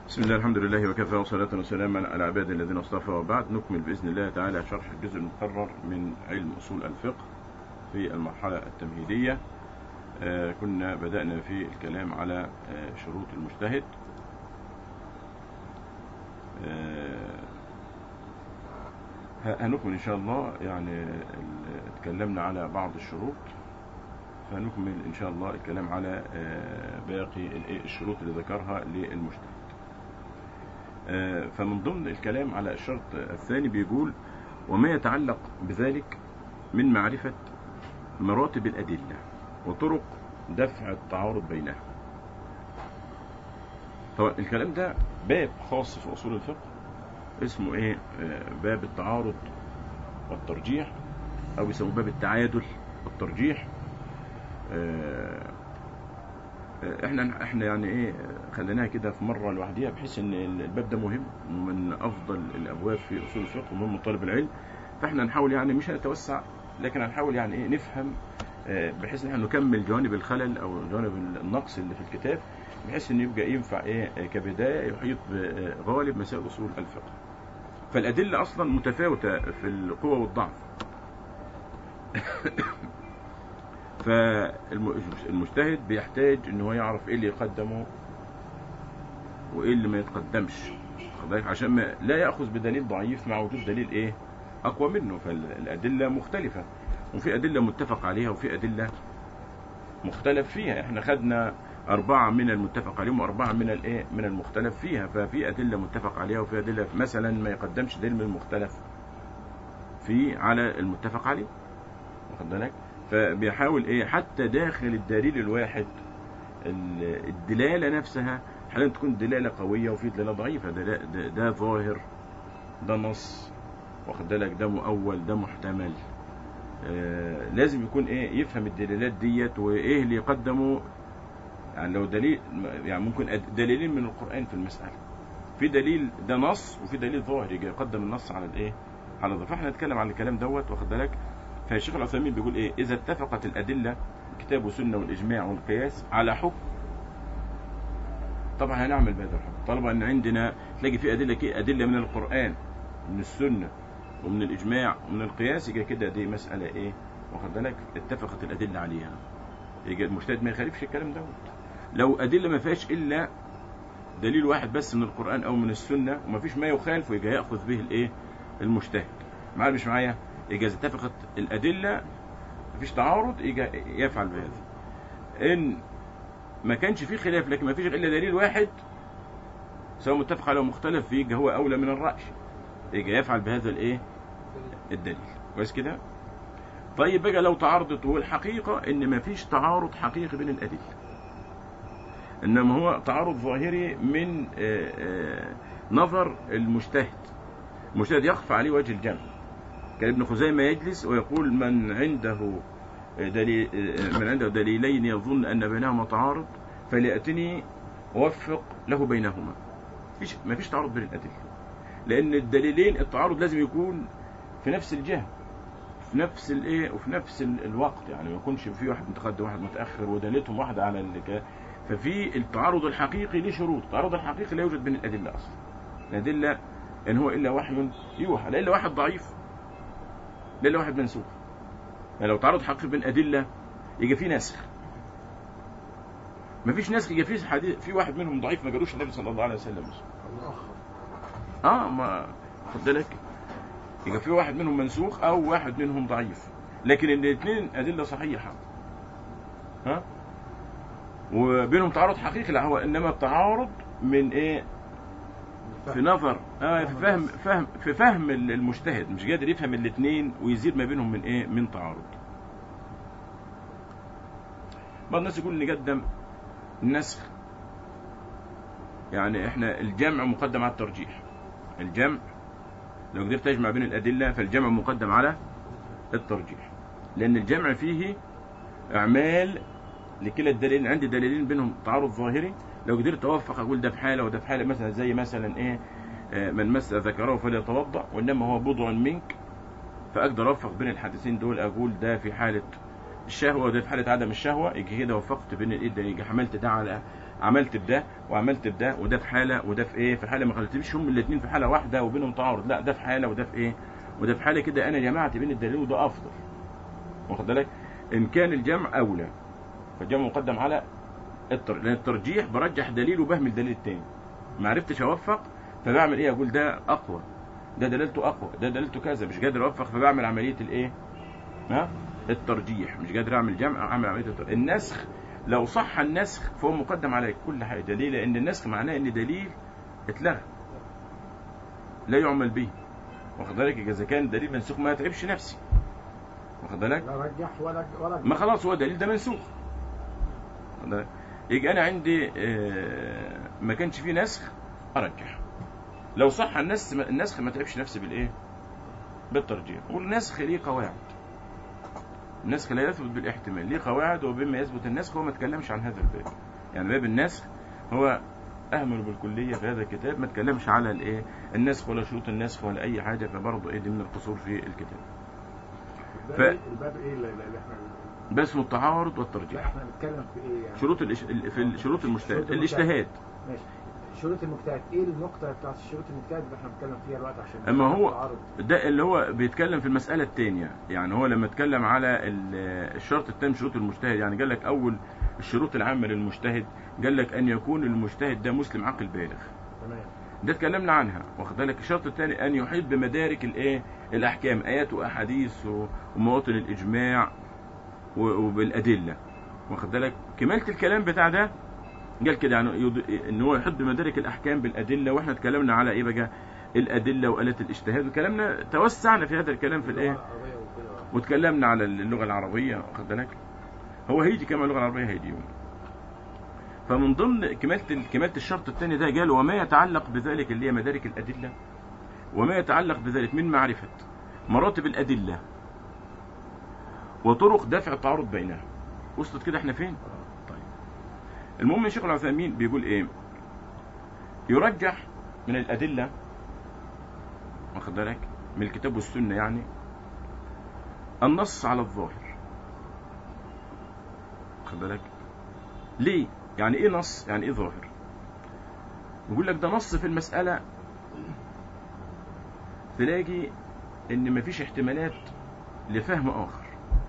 بسم الله الحمد لله وكفى وصلاة وسلاما على عباد الذين اصطفى وبعد نكمل بإذن الله تعالى شرح الجزء المقرر من علم أصول الفقه في المرحلة التمهيدية آه كنا بدأنا في الكلام على آه شروط المجتهد آه هنكمل إن شاء الله يعني اتكلمنا على بعض الشروط فنكمل إن شاء الله الكلام على باقي الشروط اللي ذكرها للمجتهد فمن ضمن الكلام على الشرط الثاني بيقول وما يتعلق بذلك من معرفة مراتب الأدلة وطرق دفع التعارض بينها طبعا الكلام ده باب خاص في أصول الفقه اسمه ايه باب التعارض والترجيح او يسموه باب التعادل والترجيح احنا احنا يعني ايه خليناها كده في مره لوحديها بحيث ان الباب ده مهم ومن افضل الابواب في اصول الفقه ومهم طالب العلم فاحنا نحاول يعني مش هنتوسع لكن هنحاول يعني ايه نفهم بحيث ان احنا نكمل جوانب الخلل او جوانب النقص اللي في الكتاب بحيث ان يبقى ينفع ايه كبدايه يحيط بغالب مسائل اصول الفقه فالادله اصلا متفاوته في القوه والضعف فالمجتهد بيحتاج ان هو يعرف ايه اللي يقدمه وايه اللي ما يتقدمش عشان ما لا ياخذ بدليل ضعيف مع وجود دليل ايه اقوى منه فالادله مختلفه وفي ادله متفق عليها وفي ادله مختلف فيها احنا خدنا أربعة من المتفق عليهم وأربعة من الإيه من المختلف فيها ففي أدلة متفق عليها وفي أدلة مثلا ما يقدمش دليل من المختلف في على المتفق عليه واخد بالك فبيحاول إيه حتى داخل الدليل الواحد الدلالة نفسها أحيانا تكون دلالة قوية وفي دلالة ضعيفة ده, ده, ده ظاهر ده نص واخد بالك ده مؤول ده محتمل آه لازم يكون ايه يفهم الدلالات ديت وايه اللي يقدمه يعني لو دليل يعني ممكن دليلين من القرآن في المسألة في دليل ده نص وفي دليل ظاهر يجي يقدم النص على الايه على الظاهر فاحنا نتكلم عن الكلام دوت واخد بالك فالشيخ العثيمين بيقول ايه اذا اتفقت الادله الكتاب والسنه والاجماع والقياس على حكم طبعا هنعمل بهذا الحكم طالما ان عندنا تلاقي في ادله كي ادله من القرآن من السنه ومن الاجماع ومن القياس يبقى كده دي مساله ايه واخد بالك اتفقت الادله عليها يبقى المجتهد ما يخالفش الكلام دوت لو أدلة ما فيهاش إلا دليل واحد بس من القرآن أو من السنة وما فيش ما يخالف يبقى يأخذ به الإيه المجتهد معايا مش معايا يبقى إذا اتفقت الأدلة ما فيش تعارض يبقى يفعل بهذا إن ما كانش فيه خلاف لكن ما فيش إلا دليل واحد سواء متفق عليه مختلف فيه يبقى هو أولى من الرأي يبقى يفعل بهذا الإيه الدليل كويس كده طيب بقى لو تعارضت والحقيقة إن ما فيش تعارض حقيقي بين الأدلة انما هو تعارض ظاهري من آآ آآ نظر المجتهد المجتهد يخفى عليه وجه الجمع كان ابن خزيمة يجلس ويقول من عنده دليل من عنده دليلين يظن ان بينهما تعارض فليأتني اوفق له بينهما فيش ما فيش تعارض بين الادله لان الدليلين التعارض لازم يكون في نفس الجهه في نفس الايه وفي نفس الوقت يعني ما يكونش في واحد متقدم واحد متاخر ودليلتهم واحده على اللي ففي التعارض الحقيقي ليه شروط التعارض الحقيقي لا يوجد بين الأدلة أصلا الأدلة إن هو إلا وحي يوحى لا إلا واحد ضعيف لا إلا واحد منسوخ يعني لو تعارض حقيقي بين أدلة يجي في نسخ ما فيش نسخ يجي في حديث في واحد منهم ضعيف ما جالوش النبي صلى الله عليه وسلم اه ما خد بالك يجي في واحد منهم منسوخ او واحد منهم ضعيف لكن الاثنين ادله صحيحه ها وبينهم تعارض حقيقي لا هو انما التعارض من ايه في نظر اه في فهم فهم في فهم المجتهد مش قادر يفهم الاثنين ويزيد ما بينهم من ايه من تعارض بعض الناس يقول نقدم النسخ يعني احنا الجمع مقدم على الترجيح الجمع لو قدرت تجمع بين الادله فالجمع مقدم على الترجيح لان الجمع فيه اعمال لكلا الدليلين عندي دليلين بينهم تعارض ظاهري لو قدرت اوفق اقول ده في حاله وده في حاله مثلا زي مثلا ايه من مس ذكره فليتوضا وانما هو بضع منك فاقدر اوفق بين الحديثين دول اقول ده في حاله الشهوه وده في حاله عدم الشهوه يجي كده وفقت بين الايه ده يجي حملت ده على عملت بده وعملت بده وده في حاله وده في ايه في حاله ما خليتش هم الاثنين في حاله واحده وبينهم تعارض لا ده في حاله وده في ايه وده في حاله كده انا جمعت بين الدليل وده افضل واخد بالك ان كان الجمع اولى فالجمع مقدم على التر... لان الترجيح برجح دليل وبهمل الدليل الثاني ما عرفتش اوفق فبعمل ايه اقول ده اقوى ده دلالته اقوى ده دلالته كذا مش قادر اوفق فبعمل عمليه الايه ها الترجيح مش قادر اعمل جمع اعمل عمليه الترجيح. النسخ لو صح النسخ فهو مقدم على كل حاجه ليه لان النسخ معناه ان دليل اتلغى لا يعمل به واخد بالك اذا كان دليل منسوخ ما يتعبش نفسي واخد بالك لا رجح ولا ولا ما خلاص هو دليل ده منسوخ واخد بالك؟ يجي انا عندي آه، ما كانش فيه نسخ ارجح لو صح النسخ النسخ ما تعبش نفسي بالايه بالترجيح والنسخ ليه قواعد النسخ لا يثبت بالاحتمال ليه قواعد وبما يثبت النسخ هو ما تكلمش عن هذا الباب يعني باب النسخ هو اهمل بالكليه في هذا الكتاب ما تكلمش على الايه النسخ ولا شروط النسخ ولا اي حاجه فبرضه ايه دي من القصور في الكتاب الباب إيه- الباب ايه اللي اللي احنا بس اسمه التعارض لا والترجيح احنا بنتكلم في ايه يعني شروط الإش... ال- في ال- شروط المجتهد شروط الاجتهاد ماشي شروط المجتهد ايه النقطة بتاعت الشروط المجتهد اللي احنا بنتكلم فيها دلوقتي عشان اما هو التعارض. ده اللي هو بيتكلم في المسألة الثانية يعني هو لما اتكلم على ال- الشرط التام شروط المجتهد يعني قال لك أول الشروط العامة للمجتهد قال لك أن يكون المجتهد ده مسلم عاقل بالغ تمام ده اتكلمنا عنها واخد بالك الشرط الثاني أن يحيط بمدارك الإيه الأحكام آيات وأحاديث و- ومواطن الإجماع و- وبالأدلة واخد بالك كمالة الكلام بتاع ده قال كده يعني يض- ان هو يحط بمدارك الاحكام بالادله واحنا اتكلمنا على ايه بقى الادله والات الاجتهاد وكلامنا توسعنا في هذا الكلام في الايه العربية وكده. وتكلمنا على اللغه العربيه واخد بالك هو هيجي كما اللغه العربيه هيجي يوم فمن ضمن كماله كماله الشرط الثاني ده قال وما يتعلق بذلك اللي هي مدارك الادله وما يتعلق بذلك من معرفه مراتب الادله وطرق دفع التعارض بينها وصلت كده احنا فين طيب المهم الشيخ العثيمين بيقول ايه يرجح من الادله واخد بالك من الكتاب والسنه يعني النص على الظاهر واخد بالك ليه يعني ايه نص يعني ايه ظاهر يقول لك ده نص في المساله تلاقي ان مفيش احتمالات لفهم اخر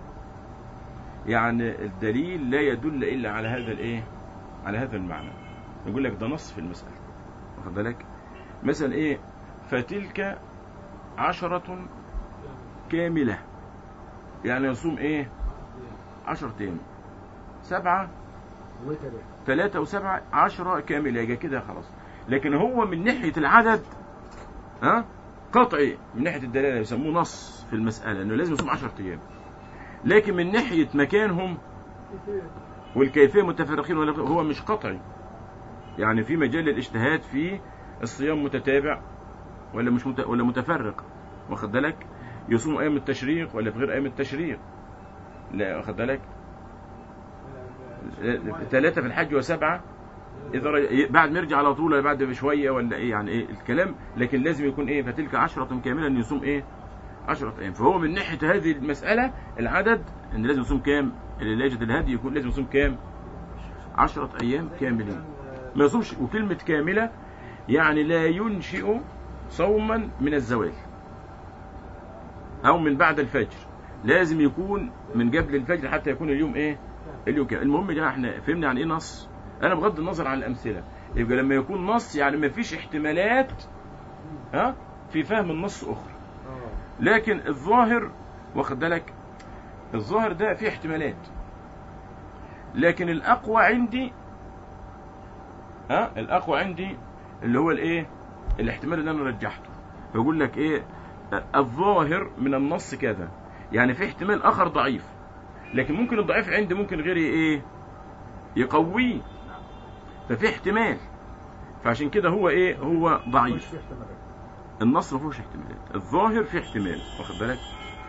يعني الدليل لا يدل الا على هذا الايه على هذا المعنى يقول لك ده نص في المساله واخد بالك مثلا ايه فتلك عشرة كاملة يعني يصوم ايه عشرة ايام سبعة وتر ثلاثة وسبعة عشرة كاملة يجي كده خلاص لكن هو من ناحية العدد ها قطعي من ناحية الدلالة يسموه نص في المسألة انه لازم يصوم عشرة ايام لكن من ناحية مكانهم والكيفية متفرقين ولا هو مش قطعي يعني في مجال للاجتهاد في الصيام متتابع ولا مش مت... ولا متفرق واخد بالك يصوم ايام التشريق ولا في غير ايام التشريق لا واخد بالك ثلاثة في الحج وسبعة إذا ر- بعد ما يرجع على طول ولا بعد بشوية ولا إيه يعني إيه الكلام لكن لازم يكون إيه فتلك عشرة كاملة إن يصوم إيه عشرة أيام فهو من ناحية هذه المسألة العدد إن لازم يصوم كام اللي لا يجد الهدي يكون لازم يصوم كام عشرة أيام كاملين ما يصومش وكلمة كاملة يعني لا ينشئ صوما من الزوال أو من بعد الفجر لازم يكون من قبل الفجر حتى يكون اليوم إيه اليوم كامل المهم يا جماعة احنا فهمنا عن إيه نص أنا بغض النظر عن الأمثلة يبقى لما يكون نص يعني ما فيش احتمالات ها في فهم النص أخرى اه لكن الظاهر واخد بالك الظاهر ده فيه احتمالات لكن الاقوى عندي ها الاقوى عندي اللي هو الايه الاحتمال اللي انا رجحته فيقول لك ايه الظاهر من النص كذا يعني في احتمال اخر ضعيف لكن ممكن الضعيف عندي ممكن غيري ايه يقويه ففي احتمال فعشان كده هو ايه هو مش ضعيف في احتمالات النص ما فيهوش احتمالات الظاهر فيه احتمال واخد بالك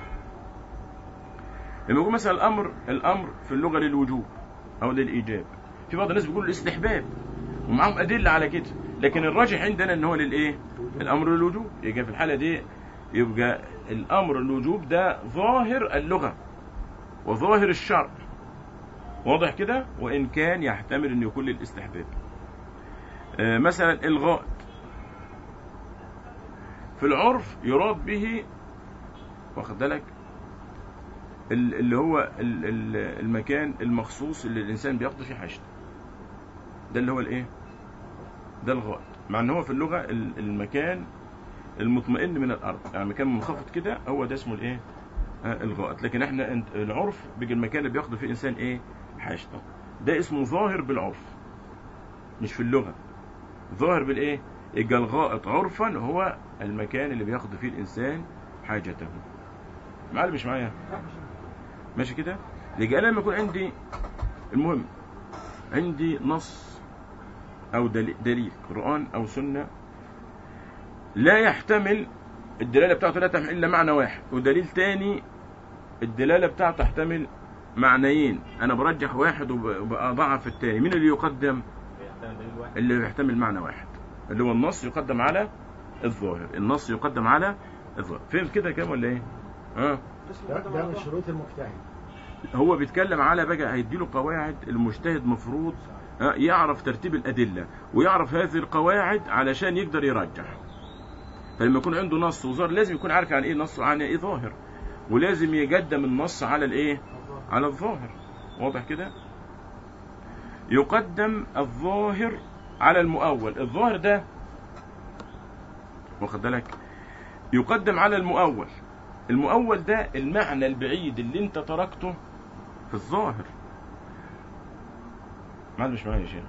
لما يقول مثلا الامر الامر في اللغه للوجوب او للايجاب في بعض الناس بيقولوا الاستحباب ومعاهم ادله على كده لكن الراجح عندنا ان هو للايه الامر للوجوب يبقى في الحاله دي يبقى الامر الوجوب ده ظاهر اللغه وظاهر الشرع واضح كده وإن كان يحتمل أن يكون للاستحباب آه، مثلا الغائط في العرف يراد به واخد بالك ال- اللي هو ال- ال- المكان المخصوص اللي الإنسان بيقضي فيه حاجته ده اللي هو الإيه ده الغائط مع ان هو في اللغة ال- المكان المطمئن من الأرض يعني مكان منخفض كده هو ده اسمه الإيه آه، الغائط لكن احنا انت- العرف بيجي المكان اللي بيقضي فيه الإنسان إيه حاجته ده اسمه ظاهر بالعرف مش في اللغة ظاهر بالإيه يبقى الغائط عرفا هو المكان اللي بيقضي فيه الإنسان حاجته معلم مش معايا ماشي كده يبقى أنا لما يكون عندي المهم عندي نص أو دليل, دليل قرآن أو سنة لا يحتمل الدلالة بتاعته لا تحمل إلا معنى واحد ودليل تاني الدلالة بتاعته تحتمل معنيين أنا برجح واحد وب- وبأضعف التاني مين اللي يقدم يحتمل دليل واحد اللي يحتمل معنى واحد اللي هو النص يقدم على الظاهر النص يقدم على الظاهر فهمت كده كام ولا ايه اه ده, ده من شروط المجتهد هو بيتكلم على بقى هيديله قواعد المجتهد مفروض آه، يعرف ترتيب الأدلة ويعرف هذه القواعد علشان يقدر يرجح فلما يكون عنده نص وظاهر لازم يكون عارف عن ايه نص وعن ايه ظاهر ولازم يقدم النص على الايه على الظاهر واضح كده يقدم الظاهر على المؤول الظاهر ده واخد بالك يقدم على المؤول المؤول ده المعنى البعيد اللي انت تركته في الظاهر ما مش معايا يا شيخ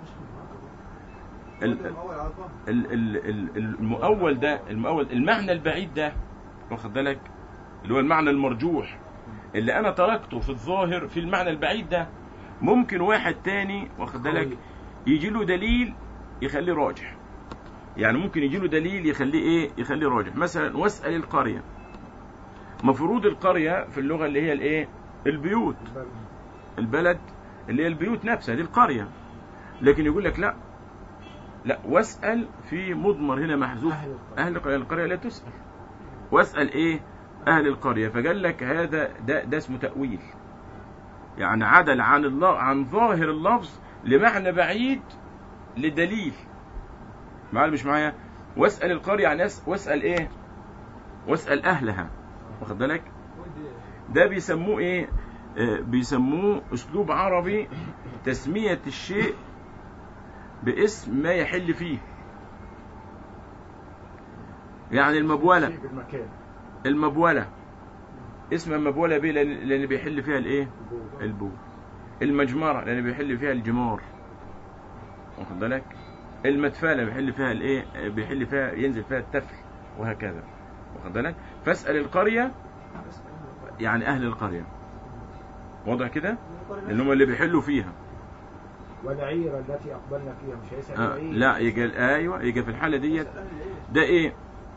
ال- ال- ال- ال- المؤول ده المؤول المعنى البعيد ده واخد بالك اللي هو المعنى المرجوح اللي انا تركته في الظاهر في المعنى البعيد ده ممكن واحد تاني واخد بالك يجي له دليل يخليه راجح يعني ممكن يجي له دليل يخليه ايه يخليه راجح مثلا واسال القريه مفروض القريه في اللغه اللي هي الايه البيوت البلد اللي هي البيوت نفسها دي القريه لكن يقول لك لا لا واسال في مضمر هنا محذوف أهل القرية. اهل القريه القريه لا تسال واسال ايه اهل القريه فقال لك هذا ده ده اسمه تاويل يعني عدل عن الله عن ظاهر اللفظ لمعنى بعيد لدليل معايا مش معايا واسال القريه يعني أس- واسال ايه واسال اهلها واخد بالك ده بيسموه ايه آه، بيسموه اسلوب عربي تسميه الشيء باسم ما يحل فيه يعني المبوله شيء بالمكان المبوله اسم المبوله بيه لان لأن بيحل فيها الايه البول المجمرة لأن بيحل فيها الجمار واخد بالك المدفلة بيحل فيها الايه بيحل فيها ينزل فيها التفل وهكذا واخد بالك فاسأل القرية يعني أهل القرية واضح كده لأن هم اللي بيحلوا فيها والعير التي أقبلنا فيها مش هيسأل آه العير لا يجي ايوه يجي في الحالة ديت ده ايه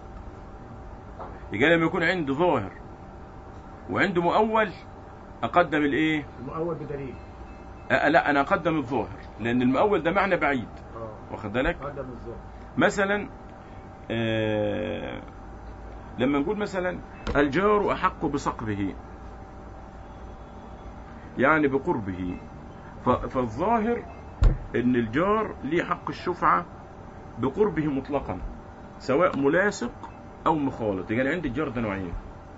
يجي لما يكون عنده ظاهر وعنده مؤول أقدم الايه المؤول بدليل آه لا أنا أقدم الظاهر لأن المؤول ده معنى بعيد اه واخد بالك قدم الظهر مثلا آه لما نقول مثلا الجار أحق بصقبه يعني بقربه ف- فالظاهر ان الجار ليه حق الشفعة بقربه مطلقا سواء ملاصق او مخالط يعني عندي الجار ده نوعين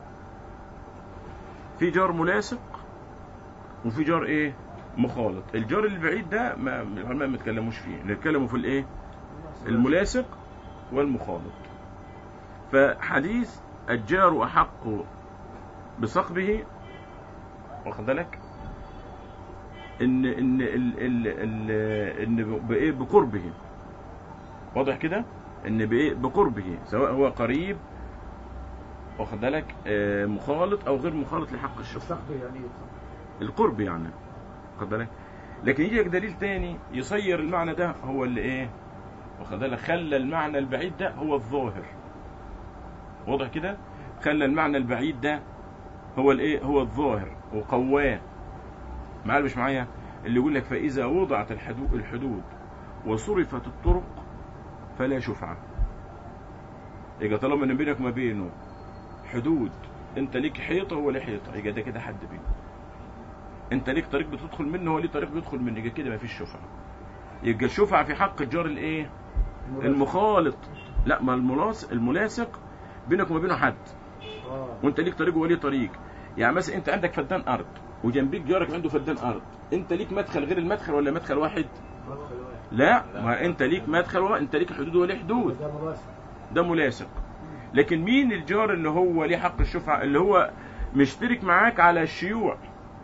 في جار ملاصق وفي جار ايه مخالط الجار البعيد ده ما العلماء ما يتكلموش فيه نتكلموا في الايه الملاصق والمخالط فحديث الجار أحق بصقبه واخد بالك ان ان ال ال ال ان بايه بقربه واضح كده ان بايه بقربه سواء هو قريب واخد بالك آه، مخالط او غير مخالط لحق الشخص الصقب يعني ايه الصقب؟ القرب يعني واخد بالك لكن يجي لك دليل تاني يصير المعنى ده هو اللي ايه واخد بالك خلى المعنى البعيد ده هو الظاهر واضح كده خلى المعنى البعيد ده هو الايه هو الظاهر وقواه معايا مش معايا اللي يقول لك فاذا وضعت الحدود الحدود وصرفت الطرق فلا شفعه يبقى طالما ان بينك وما بينه حدود انت ليك حيطه ولا حيطه يبقى ده كده حد بينه انت ليك طريق بتدخل منه هو ليه طريق بيدخل منه يبقى كده مفيش شفعه يبقى الشفعه في حق الجار الايه المخالط لا ما الملاصق الملاصق بينك وما بينه حد اه وانت ليك طريق وهو ليه طريق يعني مثلا انت عندك فدان ارض وجنبيك جارك عنده فدان ارض انت ليك مدخل غير المدخل ولا مدخل واحد مدخل واحد لا ما انت ليك مدخل و... انت ليك حدود وليه حدود ده ملاصق ده ملاصق لكن مين الجار اللي هو ليه حق الشفعة اللي هو مشترك معاك على الشيوع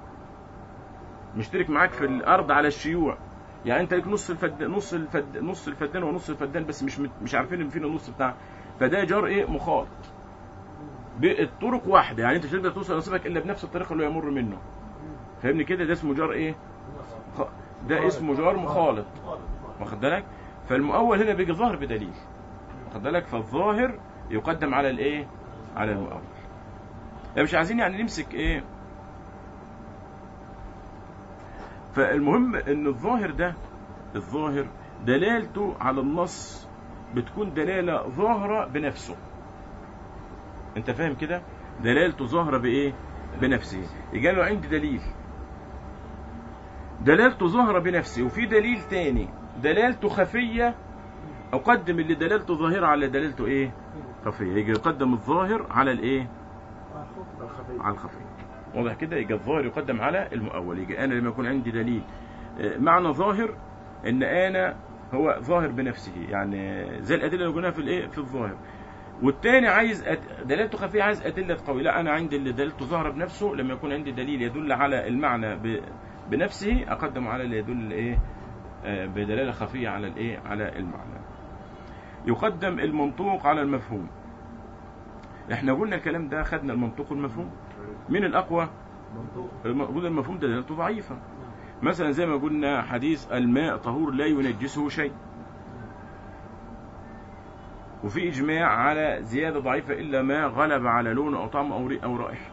مشترك معاك في الارض على الشيوع يعني انت ليك نص الفد نص الفد نص الفدان ونص الفدان بس مش مت- مش عارفين ان فين النص بتاعه فده جار ايه مخاط بالطرق واحده يعني انت مش هتقدر توصل لنصيبك الا بنفس الطريق اللي يمر منه فاهمني كده ده اسمه جار ايه خ- ده اسمه جار مخالط واخد بالك فالمؤول هنا بيجي ظاهر بدليل واخد بالك فالظاهر يقدم على الايه على المؤول يعني مش عايزين يعني نمسك ايه فالمهم ان الظاهر ده الظاهر دلالته على النص بتكون دلالة ظاهرة بنفسه انت فاهم كده دلالته ظاهرة بايه بنفسه يقال له عندي دليل دلالته ظاهرة بنفسه وفي دليل تاني دلالته خفية أقدم اللي دلالته ظاهرة على دلالته إيه خفية يجي يقدم الظاهر على الإيه الخفي على الخفي واضح كده يجي الظاهر يقدم على المؤول يجي أنا لما يكون عندي دليل آه، معنى ظاهر إن أنا هو ظاهر بنفسه يعني زي الأدلة اللي قلناها في الإيه في الظاهر والتاني عايز أد... دلالته خفية عايز أدلة قوية لا أنا عندي اللي دلالته ظاهرة بنفسه لما يكون عندي دليل يدل على المعنى ب... بنفسه أقدم على اللي يدل إيه آه، بدلالة خفية على الإيه على المعنى يقدم المنطوق على المفهوم احنا قلنا الكلام ده خدنا المنطوق والمفهوم مين الأقوى منطوق المفروض المفهوم ده دلالته ضعيفة مثلا زي ما قلنا حديث الماء طهور لا ينجسه شيء وفي إجماع على زيادة ضعيفة إلا ما غلب على لون أو طعم أو ري- أو رائحة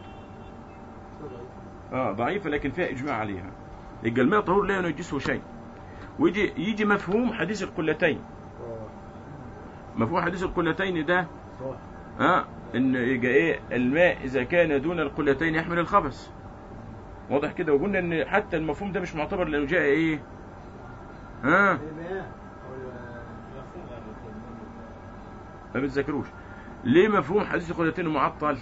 اه ضعيفة لكن فيها إجماع عليها يبقى الماء طهور لا ينجسه شيء ويجي يجي مفهوم حديث القلتين اه مفهوم حديث القلتين ده صح ها ان يجي ايه الماء اذا كان دون القلتين يحمل الخبث واضح كده وقلنا ان حتى المفهوم ده مش معتبر لانه جاء ايه ها ما بتذكروش ليه مفهوم حديث القلتين معطل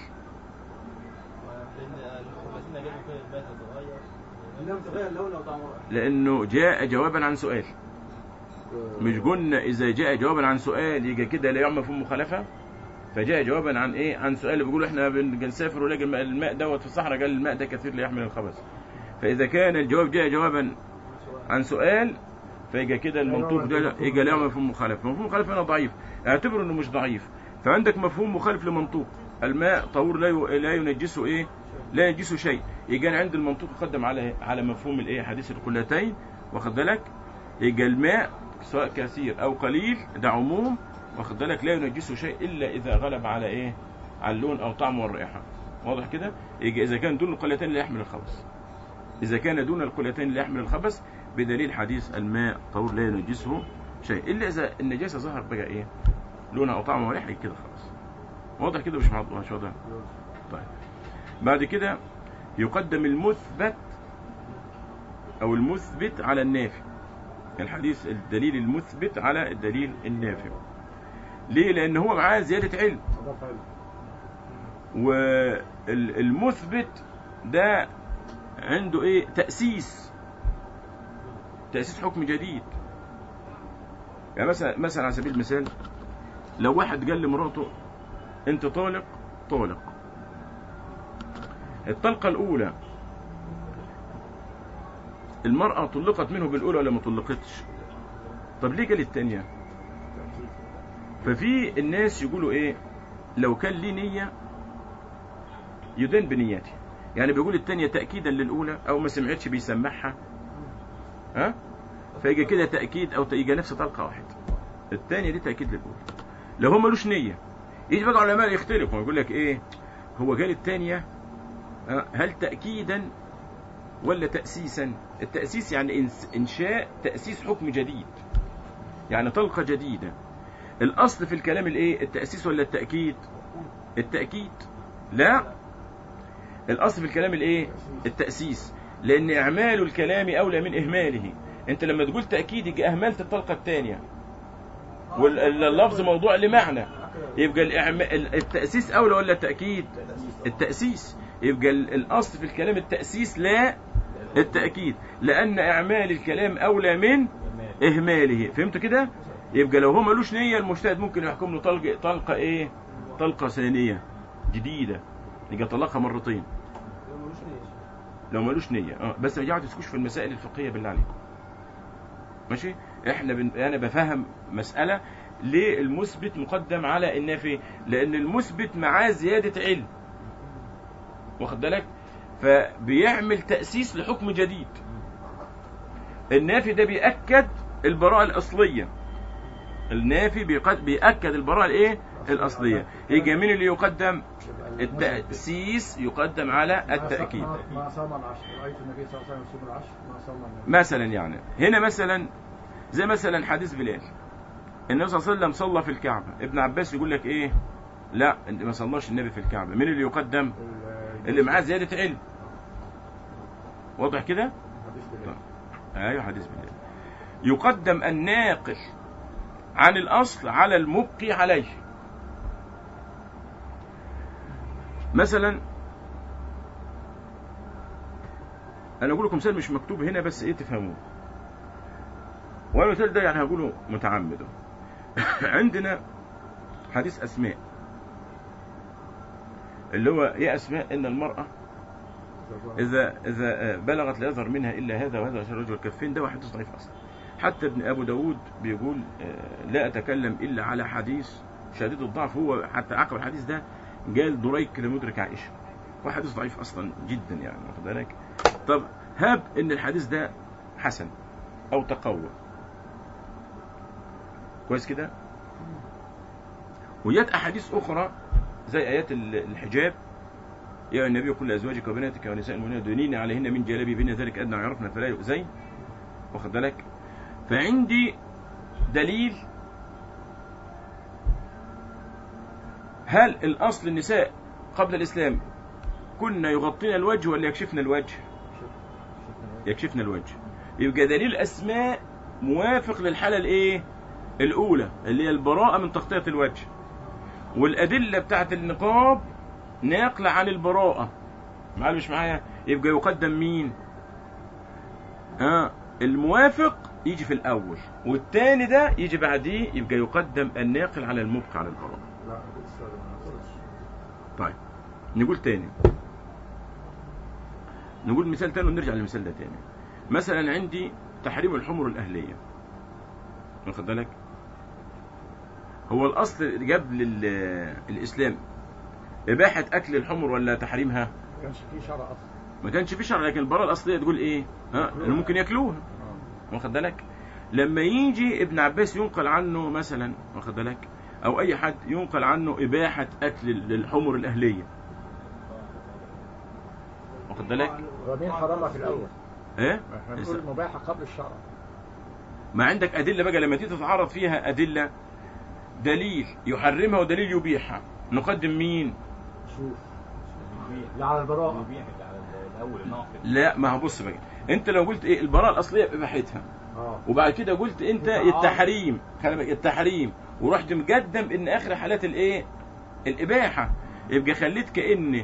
لم تغير لونه وطعمه لانه جاء جوابا عن سؤال مش قلنا اذا جاء جوابا عن سؤال يجي كده لا يعمل مفهوم مخالفه فجاء جوابا عن ايه عن سؤال بيقولوا احنا بنسافر ونلاقي الماء, الماء دوت في الصحراء قال الماء ده كثير لا يحمل الخبث فاذا كان الجواب جاء جوابا عن سؤال فيجي كده المنطوق ده يجي لا يعمل مفهوم مخالف مفهوم مخالف هنا ضعيف اعتبره انه مش ضعيف فعندك مفهوم مخالف لمنطوق الماء طهور لا ي- لا ينجسه ايه لا ينجسه شيء يجي أنا عند المنطوق يقدم على على مفهوم الايه حديث القلتين واخد بالك يجي الماء سواء كثير او قليل ده عموم واخد بالك لا ينجسه شيء الا اذا غلب على ايه على اللون او طعم والرائحه واضح كده يجي اذا كان دون القلتين لا يحمل الخبث اذا كان دون القلتين لا يحمل الخبث بدليل حديث الماء طهور لا ينجسه شيء الا اذا النجاسه ظهر بقى ايه لونها او طعمها وريحه كده خلاص واضح كده مش معض- مش واضح طيب بعد كده يقدم المثبت او المثبت على النافي الحديث الدليل المثبت على الدليل النافي ليه لان هو معاه زياده علم أضاف علم والمثبت ده عنده ايه تأسيس تأسيس حكم جديد يعني مثلا مثلا على سبيل المثال لو واحد قال لمراته انت طالق طالق الطلقة الأولى المرأة طلقت منه بالأولى ولا ما طلقتش طب ليه قال التانية ففي الناس يقولوا ايه لو كان ليه نية يدين بنيته يعني بيقول التانية تأكيدا للأولى أو ما سمعتش بيسمعها ها فيجي كده تأكيد أو يجي نفس طلقة واحد التانية دي تأكيد للأولى لو هو ملوش نية يجي بقى علماء يختلفوا يقول لك إيه هو قال التانية ها، هل تأكيدا ولا تأسيسا التأسيس يعني إنس- إنشاء تأسيس حكم جديد يعني طلقة جديدة الأصل في الكلام الإيه التأسيس ولا التأكيد التأكيد لا الأصل في الكلام الإيه التأسيس لان اعمال الكلام اولى من اهماله انت لما تقول تاكيد يبقى اهملت الطلقه الثانيه واللفظ موضوع لمعنى يبقى الإعما- التاسيس اولى ولا التاكيد التاسيس يبقى ال- الاصل في الكلام التاسيس لا التاكيد لان اعمال الكلام اولى من اهماله فهمت كده يبقى لو هو ملوش نيه المجتهد ممكن يحكم له طلقه طلقه ايه طلقه ثانيه جديده يبقى طلقها مرتين لو ملوش نيه اه بس ما يقعد تسكوش في المسائل الفقهيه بالله عليكم ماشي احنا بن... انا بفهم مساله ليه المثبت مقدم على النافي لان المثبت معاه زياده علم واخد بالك فبيعمل تاسيس لحكم جديد النافي ده بيأكد البراءة الأصلية النافي بيقد- بيأكد البراءة الإيه؟ الأصلية يجي مين اللي يقدم التأسيس يقدم على التأكيد ما- ما صام العشر رأيت النبي صلى الله عليه وسلم يصوم العشر ما صام النبي مثلا يعني هنا مثلا زي مثلا حديث بلال النبي صلى الله عليه وسلم صلى في الكعبة ابن عباس يقول لك ايه لا انت ما صلاش النبي في الكعبة مين اللي يقدم ال- اللي معاه زيادة علم واضح كده حديث بلال. ايوه حديث بلال يقدم الناقل عن الاصل على المبقي عليه مثلا انا اقول لكم مثال مش مكتوب هنا بس ايه تفهموه والمثال ده يعني هقوله متعمد عندنا حديث اسماء اللي هو يا اسماء ان المراه إذا إذا بلغت لا يظهر منها إلا هذا وهذا عشان رجل الكفين ده واحد ضعيف أصلا حتى ابن أبو داود بيقول آه، لا أتكلم إلا على حديث شديد الضعف هو حتى عقب الحديث ده قال دريك لمدرك عائشة هو حديث ضعيف أصلا جدا يعني واخد بالك طب هب إن الحديث ده حسن أو تقوى كويس كده ويات أحاديث أخرى زي آيات ال- الحجاب يا أيها النبي قل لأزواجك وبناتك ونساء المؤمنين دونين عليهن من جلابيبهن ذلك أدنى أن يعرفن فلا يؤذين واخد بالك فعندي دليل هل الأصل النساء قبل الإسلام كنا يغطين الوجه ولا يكشفن الوجه يكشفن الوجه يبقى دليل أسماء موافق للحالة الإيه الأولى اللي هي البراءة من تغطية الوجه والأدلة بتاعت النقاب ناقلة عن البراءة معايا مش معايا يبقى يقدم مين ها الموافق يجي في الأول والتاني ده يجي بعديه يبقى يقدم الناقل على المبقى على البراءة لا لسه ما وصلش. طيب نقول تاني نقول مثال تاني ونرجع للمثال ده تاني مثلا عندي تحريم الحمر الأهلية واخد بالك هو الأصل قبل ال- الإسلام إباحة أكل الحمر ولا تحريمها ما كانش فيه شرع اصلا ما كانش في شرع لكن البراءة الأصلية تقول إيه ها إنه ممكن ياكلوها واخد بالك لما يجي ابن عباس ينقل عنه مثلا واخد بالك او اي حد ينقل عنه اباحه اكل للحمر الاهليه واخد بالك هو مين حرمها في الاول؟ ايه احنا بنقول مباحه قبل الشرع ما عندك ادله بقى لما تيجي تتعرض فيها ادله دليل يحرمها ودليل يبيحها نقدم مين شوف لا على البراءه يبيح على الاول الناقل لا ما هو بص بقى انت لو قلت ايه البراءه الاصليه باباحتها اه وبعد كده قلت انت آه. التحريم خلي بالك التحريم ورحت مقدم ان اخر حالات الايه الاباحه يبقى خليت كان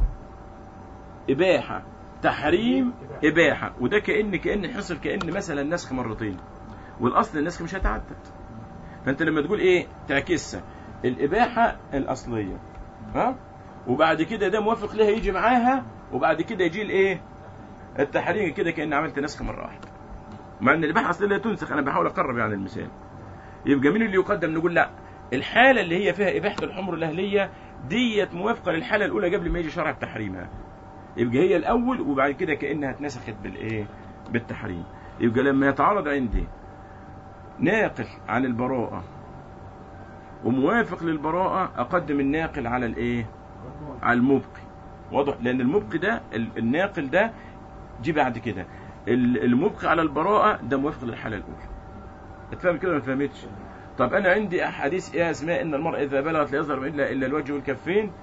اباحه تحريم اباحه وده كان كان حصل كان مثلا نسخ مرتين والاصل النسخ مش هيتعدد فانت لما تقول ايه تعكسها الاباحه الاصليه ها وبعد كده ده موافق لها يجي معاها وبعد كده يجي الايه التحريم كده كان عملت نسخ مره واحده مع ان الاباحه اصلا لا تنسخ انا بحاول اقرب يعني المثال يبقى مين اللي يقدم نقول لا الحاله اللي هي فيها اباحه الحمر الاهليه ديت موافقه للحاله الاولى قبل ما يجي شرع بتحريمها يبقى هي الاول وبعد كده كانها اتنسخت بالايه بالتحريم يبقى لما يتعارض عندي ناقل عن البراءه وموافق للبراءه اقدم الناقل على الايه على المبقي واضح لان المبقي ده ال- الناقل ده جه بعد كده ال- المبقي على البراءة ده موافق للحالة الأولى اتفهم كده ولا ما فهمتش طب أنا عندي أحاديث يا أسماء إن المرأة إذا بلغت لا يظهر إلا إلا الوجه والكفين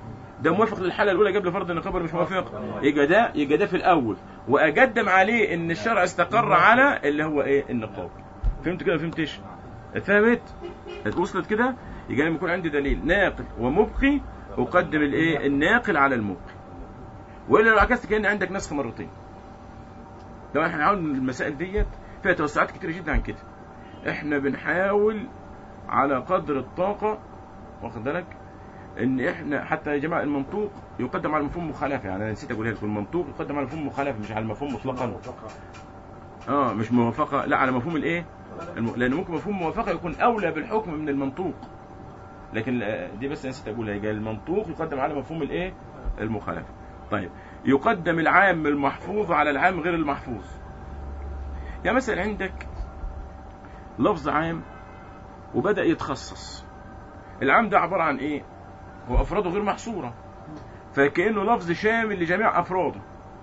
ده موافق للحاله الاولى قبل فرض النقاب ولا مش موافق يبقى ده يبقى ده في الاول واقدم عليه ان الشرع استقر على اللي هو ايه النقاب فهمت كده ما فهمتش اتفهمت وصلت كده يبقى لما يكون عندي دليل ناقل ومبقي اقدم الايه الناقل على المبقي والا لو عكست كان عندك نسخ مرتين لو احنا هنحاول المسائل ديت فيها توسعات كتير جدا عن كده احنا بنحاول على قدر الطاقه واخد بالك ان احنا حتى يا جماعه المنطوق يقدم على مفهوم مخالفه يعني انا نسيت اقولها لكم المنطوق يقدم على مفهوم مخالفه مش على المفهوم مطلقا اه مش موافقه لا على مفهوم الايه الم... لان ممكن مفهوم موافقه يكون اولى بالحكم من المنطوق لكن آه، دي بس نسيت اقولها يبقى المنطوق يقدم على مفهوم الايه المخالفه طيب يقدم العام المحفوظ على العام غير المحفوظ يعني مثلا عندك لفظ عام وبدأ يتخصص العام ده عبارة عن ايه هو افراده غير محصورة فكأنه لفظ شامل لجميع افراده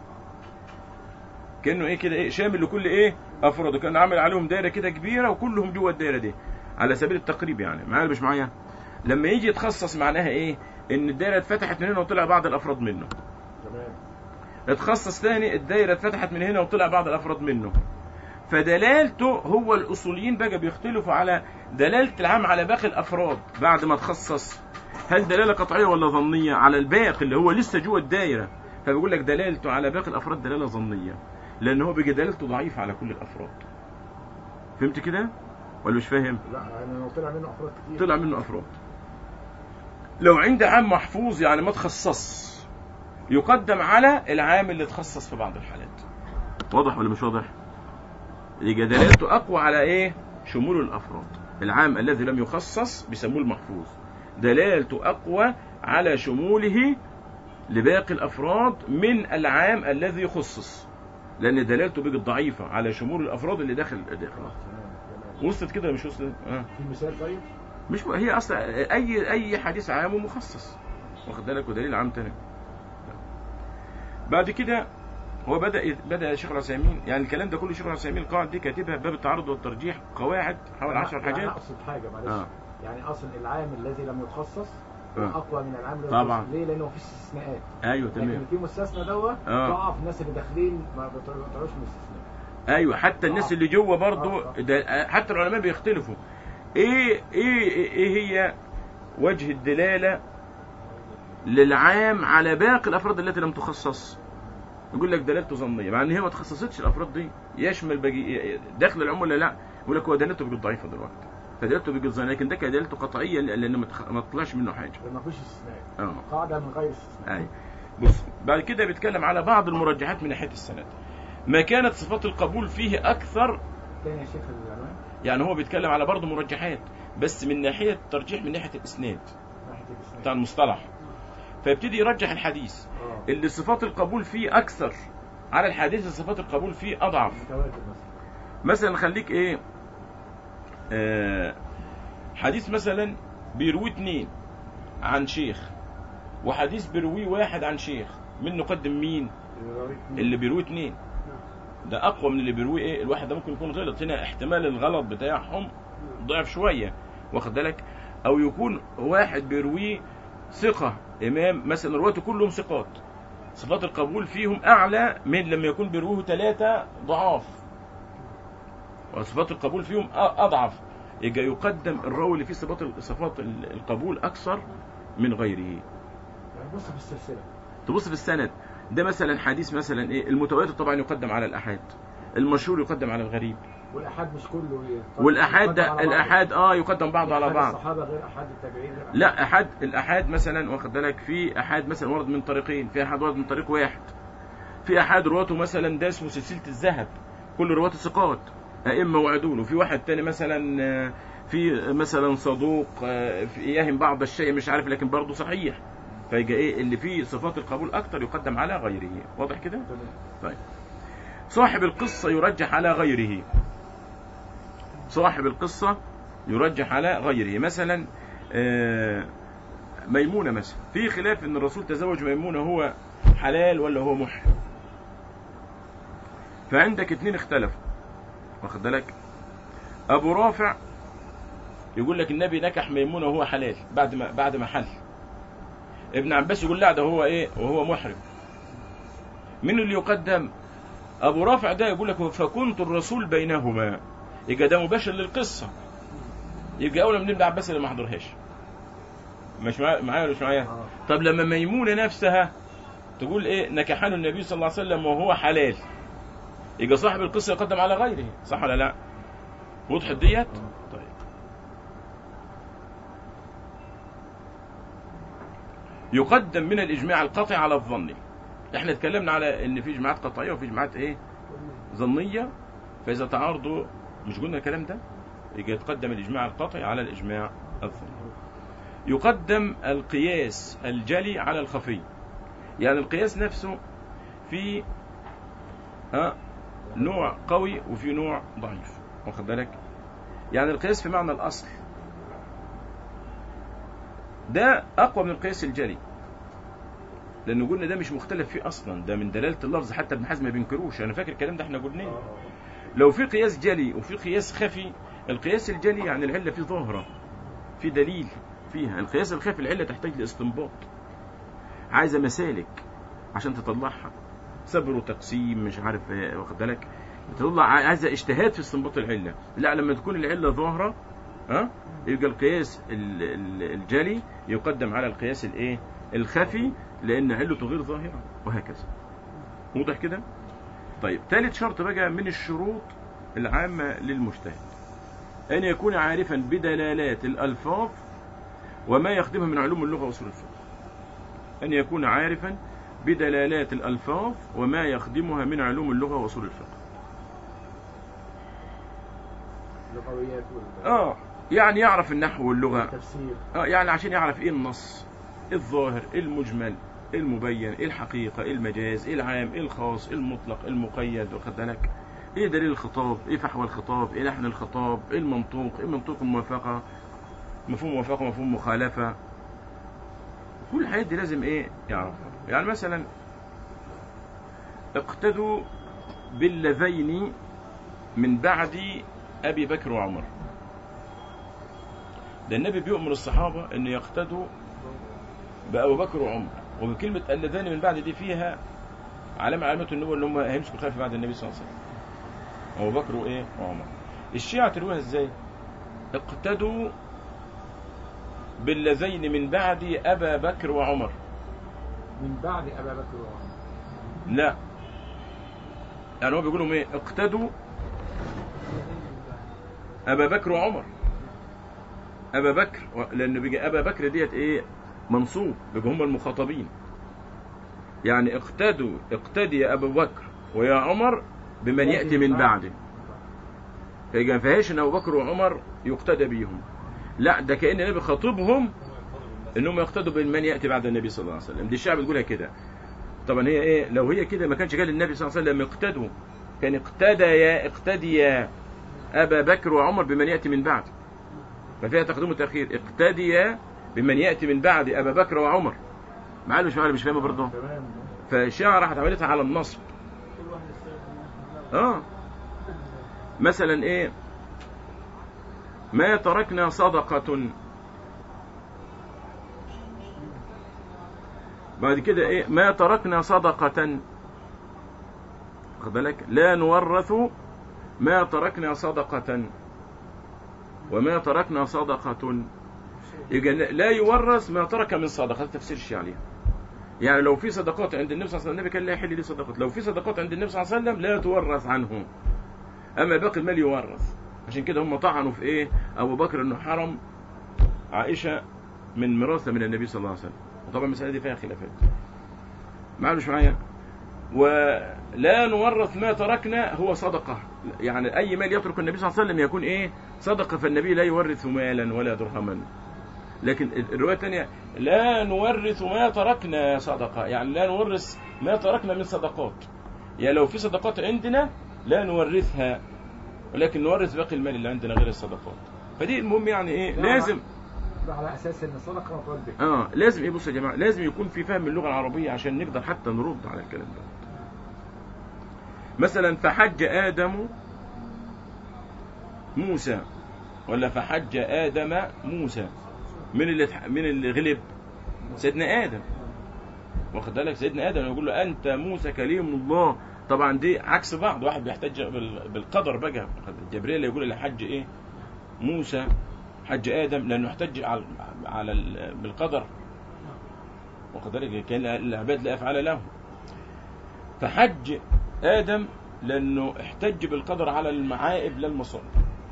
كأنه ايه كده ايه شامل لكل ايه افراده كان عامل عليهم دايرة كده كبيرة وكلهم جوه الدايرة دي على سبيل التقريب يعني معايا ولا مش معايا لما يجي يتخصص معناها ايه ان الدايرة اتفتحت من هنا وطلع بعض الافراد منه تمام اتخصص تاني الدايرة اتفتحت من هنا وطلع بعض الافراد منه فدلالته هو الاصوليين بقى بيختلفوا على دلالة العام على باقي الافراد بعد ما تخصص هل دلالة قطعية ولا ظنية على الباقي اللي هو لسه جوه الدايرة فبيقول لك دلالته على باقي الافراد دلالة ظنية لان هو بيجي دلالته ضعيفة على كل الافراد فهمت كده ولا مش فاهم لا يعني لو طلع منه افراد كتير طلع منه افراد لو عندي عام محفوظ يعني ما تخصص يقدم على العام اللي تخصص في بعض الحالات واضح ولا مش واضح يبقى دلالته اقوى على ايه شمول الافراد العام الذي لم يخصص بيسموه المحفوظ دلالته اقوى على شموله لباقي الافراد من العام الذي خصص لان دلالته بقت ضعيفه على شمول الافراد اللي داخل داخل تمام تمام وصلت كده ولا مش وصلت آه. في مثال طيب مش هي اصلا اي اي حديث عام ومخصص واخد بالك ودليل عام تاني بعد كده هو بدا بدا شيخ العثيمين يعني الكلام ده كله شيخ العثيمين القواعد دي كاتبها في باب التعارض والترجيح قواعد حوالي 10 يعني حاجات اقصد حاجه معلش آه. يعني اصل العام الذي لم يتخصص آه. اقوى من العام الذي طبعا. يتخصص. ليه لانه مفيش استثناءات ايوه لكن تمام في مستثنى دوت آه. ضعف الناس اللي داخلين ما بيطلعوش من الاستثناء ايوه حتى الناس آه. اللي جوه برضه آه، آه. ده حتى العلماء بيختلفوا ايه ايه ايه هي وجه الدلاله للعام على باقي الافراد التي لم تخصص يقول لك دلالته ظنيه مع ان هي ما تخصصتش الافراد دي يشمل باقي داخل العموم ولا لا يقول لك هو دلالته بقت ضعيفه دلوقتي فدلالته بقت ظنيه لكن ده كان دلالته قطعيه لان ما تخ- ما طلعش منه حاجه لان مفيش استثناء اه قاعده من غير استثناء اي بص بعد كده بيتكلم على بعض المرجحات من ناحيه السند ما كانت صفات القبول فيه اكثر تاني يا شيخ العنوان يعني هو بيتكلم على برضه مرجحات بس من ناحيه الترجيح من ناحيه الاسناد ناحيه الاستثناء بتاع المصطلح فيبتدي يرجح الحديث اه اللي صفات القبول فيه اكثر على الحديث اللي صفات القبول فيه اضعف متواتر مثلا مثلا خليك ايه آه حديث مثلا بيروي اتنين عن شيخ وحديث بيرويه واحد عن شيخ من نقدم مين اللي بيروي اتنين ده اقوى من اللي بيروي ايه الواحد ده ممكن يكون غلط هنا احتمال الغلط بتاعهم ضعف شويه واخد بالك او يكون واحد بيرويه ثقه امام مثلا رواته كلهم ثقات صفات القبول فيهم اعلى من لما يكون بيرويه ثلاثه ضعاف وصفات القبول فيهم أ- اضعف يبقى يقدم الراوي اللي فيه صفات صفات ال- القبول اكثر من غيره يعني بص في السلسله تبص في السند ده مثلا حديث مثلا ايه المتواتر طبعا يقدم على الاحاد المشهور يقدم على الغريب والاحاد مش كله يقدم- والاحاد يقدم ده على بعضه. الاحاد اه يقدم بعضه على أحاد بعض الصحابه غير احاد التابعين غير أحاد لا احاد الاحاد مثلا واخد بالك في احاد مثلا ورد من طريقين في احاد ورد من طريق واحد في احاد رواته مثلا ده اسمه سلسله الذهب كل رواته ثقات ائمه وعدول وفي واحد تاني مثلا آه، في مثلا صدوق آه، في- يهم بعض الشيء مش عارف لكن برضه صحيح فيجي ايه اللي فيه صفات القبول اكتر يقدم على غيره واضح كده تمام. طيب صاحب القصة يرجح على غيره صاحب القصة يرجح على غيره مثلا آه، ميمونة مثلا في خلاف ان الرسول تزوج ميمونة هو حلال ولا هو محرم فعندك اتنين اختلفوا واخد بالك ابو رافع يقول لك النبي نكح ميمونة وهو حلال بعد ما بعد ما حل ابن عباس يقول لا ده هو ايه وهو محرم مين اللي يقدم ابو رافع ده يقول لك فكنت الرسول بينهما يبقى ده مباشر للقصه يبقى اولى من ابن عباس اللي ما حضرهاش مش معايا معايا ولا مش معايا آه. طب لما ميمونه نفسها تقول ايه نكحان النبي صلى الله عليه وسلم وهو حلال يبقى صاحب القصه يقدم على غيره صح ولا لا وضحت ديت طيب يقدم من الاجماع القطعي على الظني احنا اتكلمنا على ان في اجماعات قطعيه وفي اجماعات ايه ظنيه فاذا تعارضوا مش قلنا الكلام ده يبقى يتقدم الاجماع القطعي على الاجماع الظني يقدم القياس الجلي على الخفي يعني القياس نفسه في ها نوع قوي وفي نوع ضعيف واخد بالك يعني القياس في معنى الاصل ده اقوى من القياس الجلي لان قلنا ده مش مختلف فيه اصلا ده من دلاله اللفظ حتى ابن حزم ما بينكروش انا فاكر الكلام ده احنا قلناه لو في قياس جلي وفي قياس خفي القياس الجلي يعني العله فيه ظاهره في دليل فيها القياس الخفي العله تحتاج لاستنباط عايزه مسالك عشان تطلعها صبر وتقسيم مش عارف ايه واخد بالك تطلع عايزه اجتهاد في استنباط العله لا لما تكون العله ظاهره ها يبقى القياس ال- ال- الجلي يقدم على القياس الايه الخفي لان علته غير ظاهره وهكذا واضح كده طيب ثالث شرط بقى من الشروط العامه للمجتهد ان يكون عارفا بدلالات الالفاظ وما يخدمها من علوم اللغه واصول الفقه ان يكون عارفا بدلالات الالفاظ وما يخدمها من علوم اللغه واصول الفقه اللغويات وال- اه يعني يعرف النحو واللغه والتفسير اه يعني عشان يعرف ايه النص إيه الظاهر إيه المجمل إيه المبين ايه الحقيقه ايه المجاز ايه العام ايه الخاص ايه المطلق ايه المقيد واخد بالك ايه دليل الخطاب ايه فحوى الخطاب ايه لحن الخطاب ايه المنطوق ايه منطوق الموافقه مفهوم موافقه مفهوم مخالفه كل الحاجات دي لازم ايه يعرفها يعني مثلا اقتدوا باللذين من بعد ابي بكر وعمر ده النبي بيؤمر الصحابه ان يقتدوا بابو بكر وعمر وكلمه اللذان من بعد دي فيها علامه علامه النبوه ان هم هيمسكوا الخلافه بعد النبي صلى الله عليه وسلم ابو بكر وايه وعمر الشيعه تروها ازاي اقتدوا باللذين من بعد ابا بكر وعمر من بعد ابا بكر وعمر لا يعني هو بيقولوا ايه اقتدوا ابا بكر وعمر ابا بكر و- لانه بيجي ابا بكر ديت ايه منصوب بيبقى هم المخاطبين يعني اقتدوا اقتدي يا ابو بكر ويا عمر بمن ياتي من بعده فيجي ما فيهاش ان ابو بكر وعمر يقتدى بيهم لا ده كان النبي خاطبهم انهم يقتدوا بمن ياتي بعد النبي صلى الله عليه وسلم دي الشعب بتقولها كده طبعا هي ايه لو هي كده ما كانش قال النبي صلى الله عليه وسلم اقتدوا كان اقتدى يا اقتدي يا ابا بكر وعمر بمن ياتي من بعد ففيها تقديم وتاخير اقتدي بمن ياتي من بعد ابا بكر وعمر معايا مش معايا مش فاهمه برضه تمام فالشيعة راحت عملتها على النصب اه مثلا ايه ما تركنا صدقة بعد كده ايه ما تركنا صدقة واخد بالك لا نورث ما تركنا صدقة وما تركنا صدقة يبقى لا يورث ما ترك من صدقة ده تفسير الشيعة عليها يعني لو في صدقات عند النبي صلى الله عليه وسلم النبي كان لا يحل لي صدقات لو في صدقات عند النبي صلى الله عليه وسلم لا تورث عنه اما باقي المال يورث عشان كده هم طعنوا في ايه ابو بكر انه حرم عائشه من ميراثها من النبي صلى الله عليه وسلم وطبعا المساله دي فيها خلافات معايا مش معايا ولا نورث ما تركنا هو صدقه يعني اي مال يترك النبي صلى الله عليه وسلم يكون ايه صدقه فالنبي لا يورث مالا ولا درهما لكن الروايه الثانيه لا نورث ما تركنا صدقه يعني لا نورث ما تركنا من صدقات يعني لو في صدقات عندنا لا نورثها ولكن نورث باقي المال اللي عندنا غير الصدقات فدي المهم يعني ايه ده لازم ده على اساس ان الصدقه مفعول به اه لازم ايه بصوا يا جماعه لازم يكون في فهم اللغه العربيه عشان نقدر حتى نرد على الكلام ده مثلا فحج ادم موسى ولا فحج ادم موسى من اللي من اللي غلب سيدنا ادم واخد بالك سيدنا ادم يقول له انت موسى كليم الله طبعا دي عكس بعض واحد بيحتج بال- بالقدر بقى جبريل يقول لحج ايه موسى حج ادم لانه احتج على على ال- بالقدر واخد بالك كان العباد لا افعال له فحج ادم لانه احتج بالقدر على المعائب لا المصائب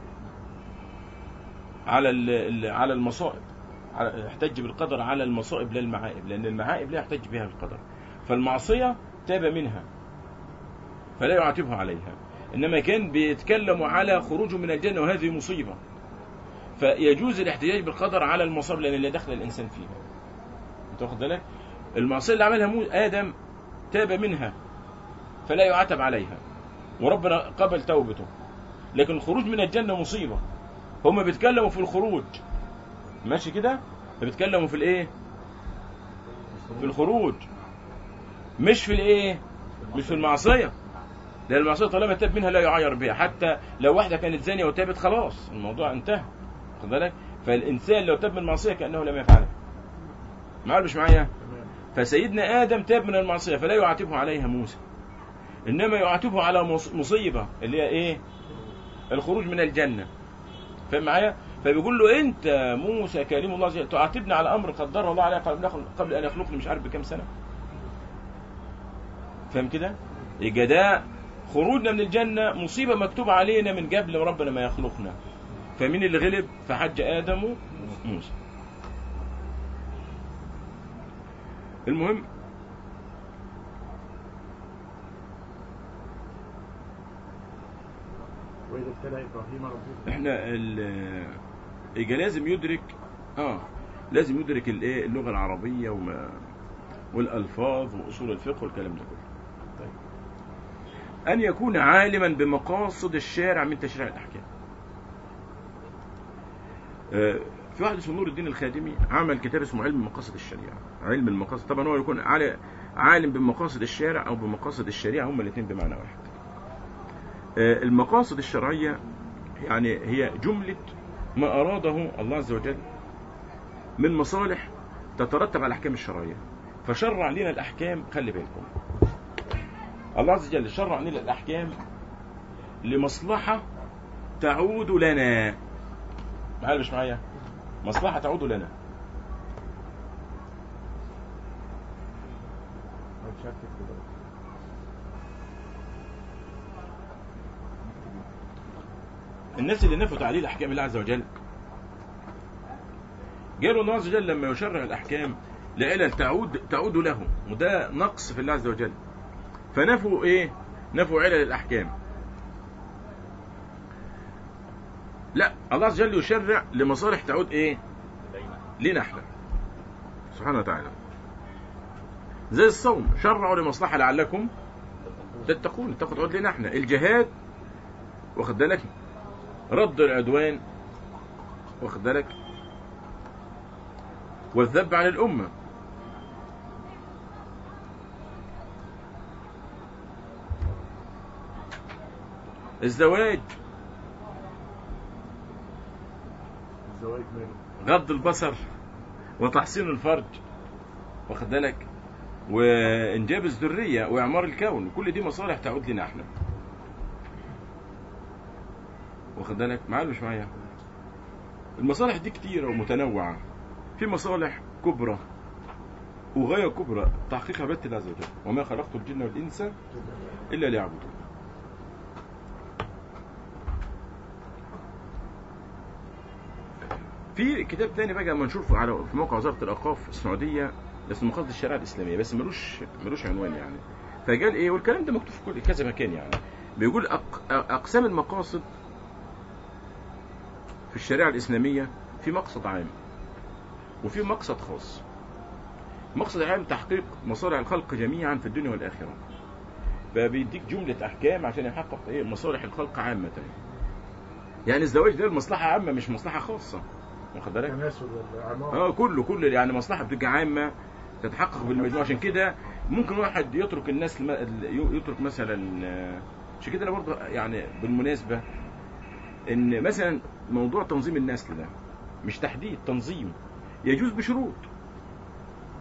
على ال- ال- على المصائب على- احتج بالقدر على المصائب لا المعائب لان المعائب لا يحتج بها القدر فالمعصيه تاب منها فلا يعاتبه عليها انما كان بيتكلم على خروجه من الجنه وهذه مصيبه فيجوز الاحتجاج بالقدر على المصائب لان اللي دخل الانسان فيها انت واخد بالك المعصيه اللي عملها مو ادم تاب منها فلا يعاتب عليها وربنا قبل توبته لكن الخروج من الجنه مصيبه هم بيتكلموا في الخروج ماشي كده بيتكلموا في الايه في الخروج مش في الايه مش في المعصيه لان المعصيه طالما تاب منها لا يعاير بها حتى لو واحده كانت زانيه وتابت خلاص الموضوع انتهى خد بالك فالانسان لو تاب من المعصيه كانه لم يفعلها معايا مش معايا تمام فسيدنا ادم تاب من المعصيه فلا يعاتبه عليها موسى انما يعاتبه على مص- مصيبه اللي هي ايه الخروج من الجنه فاهم معايا فبيقول له انت موسى كريم الله عز وجل تعاتبني على امر قدره الله علي قبل قبل ان يخلقني مش عارف بكام سنه فاهم كده يبقى ده خروجنا من الجنه مصيبه مكتوبه علينا من قبل ربنا ما يخلقنا فمين اللي غلب فحج ادم موسى المهم وإذا ابتلى إبراهيم ربه احنا ال- يبقى لازم يدرك اه لازم يدرك الايه اللغه العربيه وما والالفاظ واصول الفقه والكلام ده كله طيب ان يكون عالما بمقاصد الشارع من تشريع الاحكام آه، في واحد اسمه نور الدين الخادمي عمل كتاب اسمه علم مقاصد الشريعه علم المقاصد طبعا هو يكون عال- عالم بمقاصد الشارع او بمقاصد الشريعه هما الاثنين بمعنى واحد آه، المقاصد الشرعيه يعني هي جملة ما أراده الله عز وجل من مصالح تترتب على الأحكام الشرعية فشرع لنا الأحكام خلي بالكم الله عز وجل شرع لنا الأحكام لمصلحة تعود لنا معايا مش معايا مصلحة تعود لنا هتشكك دلوقتي الناس اللي نفوا تعليل احكام الله عز وجل قالوا الله عز وجل لما يشرع الاحكام لعلل تعود تعود له وده نقص في الله عز وجل فنفوا ايه نفوا علل الاحكام لا الله عز وجل يشرع لمصالح تعود ايه لنا احنا سبحانه وتعالى زي الصوم شرعوا لمصلحه لعلكم تتقون تاخد تعود لنا احنا الجهاد واخد بالك رد العدوان واخد بالك والذب عن الأمة الزواج الزواج ماله غض البصر وتحسين الفرج واخد بالك وانجاب الذريه واعمار الكون كل دي مصالح تعود لنا احنا واخد بالك معايا ولا مش معايا المصالح دي كتيره ومتنوعه في مصالح كبرى وغايه كبرى تحقيق عباده الله عز وجل وما خلقت الجن والانس الا ليعبدون في كتاب تاني بقى منشور في على في موقع وزاره الاوقاف السعوديه اسمه مقاصد الشريعه الاسلاميه بس ملوش ملوش عنوان يعني فقال ايه والكلام ده مكتوب في كل كذا مكان يعني بيقول أق... اقسام المقاصد في الشريعه الاسلاميه في مقصد عام وفي مقصد خاص المقصد العام تحقيق مصالح الخلق جميعا في الدنيا والاخره فبيديك جمله احكام عشان يحقق ايه مصالح الخلق عامه يعني الزواج ده مصلحه عامه مش مصلحه خاصه واخد بالك التناسل والإعمار اه كله كله يعني مصلحه بتبقى عامه تتحقق بالمجموع عشان كده ممكن واحد يترك الناس لما يترك مثلا آه، عشان كده انا برضه يعني بالمناسبه ان مثلا موضوع تنظيم النسل ده مش تحديد تنظيم يجوز بشروط